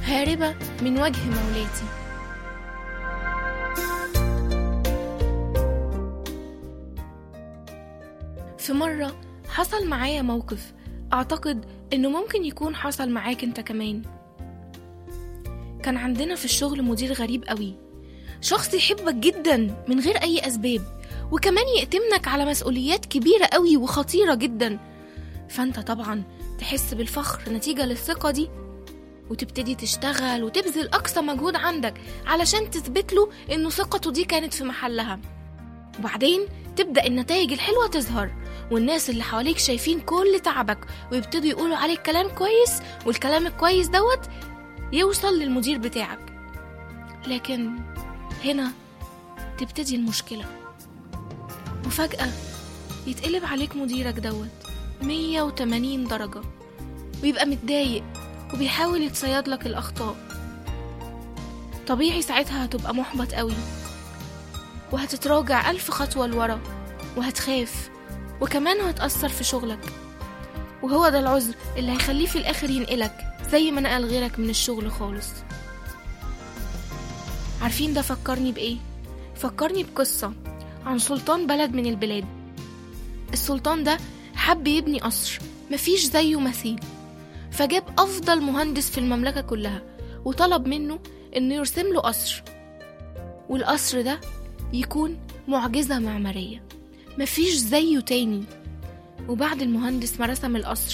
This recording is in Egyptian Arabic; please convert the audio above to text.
هاربة من وجه مولاتي في مرة حصل معايا موقف أعتقد إنه ممكن يكون حصل معاك أنت كمان كان عندنا في الشغل مدير غريب قوي شخص يحبك جدا من غير أي أسباب وكمان يأتمنك على مسؤوليات كبيرة قوي وخطيرة جدا فأنت طبعا تحس بالفخر نتيجة للثقة دي وتبتدي تشتغل وتبذل أقصى مجهود عندك علشان تثبت له إنه ثقته دي كانت في محلها وبعدين تبدأ النتائج الحلوة تظهر والناس اللي حواليك شايفين كل تعبك ويبتدوا يقولوا عليك كلام كويس والكلام الكويس دوت يوصل للمدير بتاعك لكن هنا تبتدي المشكلة وفجأة يتقلب عليك مديرك دوت 180 درجة ويبقى متضايق وبيحاول يتصيد لك الأخطاء طبيعي ساعتها هتبقى محبط قوي وهتتراجع ألف خطوة لورا وهتخاف وكمان هتأثر في شغلك وهو ده العذر اللي هيخليه في الآخر ينقلك زي ما نقل غيرك من الشغل خالص عارفين ده فكرني بإيه؟ فكرني بقصة عن سلطان بلد من البلاد السلطان ده حب يبني قصر مفيش زيه مثيل فجاب أفضل مهندس في المملكة كلها وطلب منه إنه يرسم له قصر والقصر ده يكون معجزة معمارية مفيش زيه تاني وبعد المهندس ما رسم القصر